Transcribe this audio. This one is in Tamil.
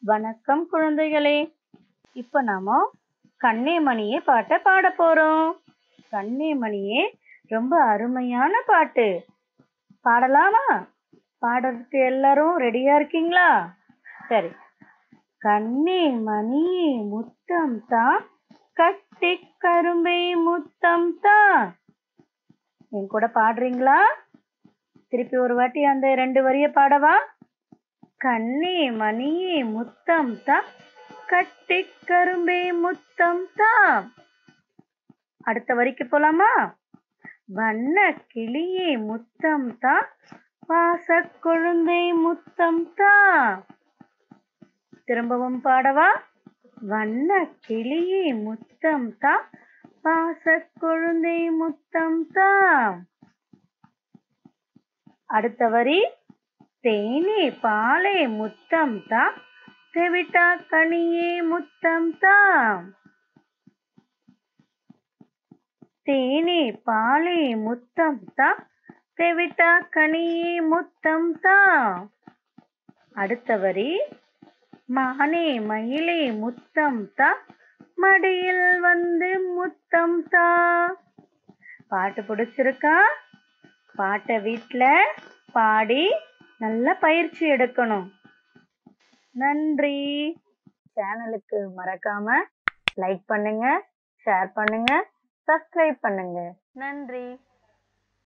வணக்கம் குழந்தைகளே இப்ப நாம கண்ணே மணியே பாட்டை பாட போறோம் கண்ணே மணியே ரொம்ப அருமையான பாட்டு பாடலாமா பாடுறதுக்கு எல்லாரும் ரெடியா இருக்கீங்களா சரி கண்ணே மணியே முத்தம் தான் கட்டி கரும்பை முத்தம் தான் என் கூட பாடுறீங்களா திருப்பி ஒரு வாட்டி அந்த ரெண்டு வரிய பாடவா கண்ணே மணியே முத்தம் தான் கட்டி கரும்பே முத்தம் தான் அடுத்த வரிக்கு போலாமா வண்ண கிளியே முத்தம் தான் வாச கொழுந்தை முத்தம் தான் திரும்பவும் பாடவா வண்ண கிளியே முத்தம் தான் வாச கொழுந்தை முத்தம் தான் அடுத்த வரி தேனே பாலே முத்தம் தான் தெவிட்டா கனியே முத்தம் தான் தேனே பாலே முத்தம் தான் தெவிட்டா கனியே முத்தம் தான் அடுத்த வரி மானே மயிலே முத்தம் தான் மடியில் வந்து முத்தம் தா பாட்டு பிடிச்சிருக்கா பாட்டை வீட்ல பாடி நல்ல பயிற்சி எடுக்கணும் நன்றி சேனலுக்கு மறக்காம லைக் பண்ணுங்க ஷேர் பண்ணுங்க சப்ஸ்கிரைப் பண்ணுங்க நன்றி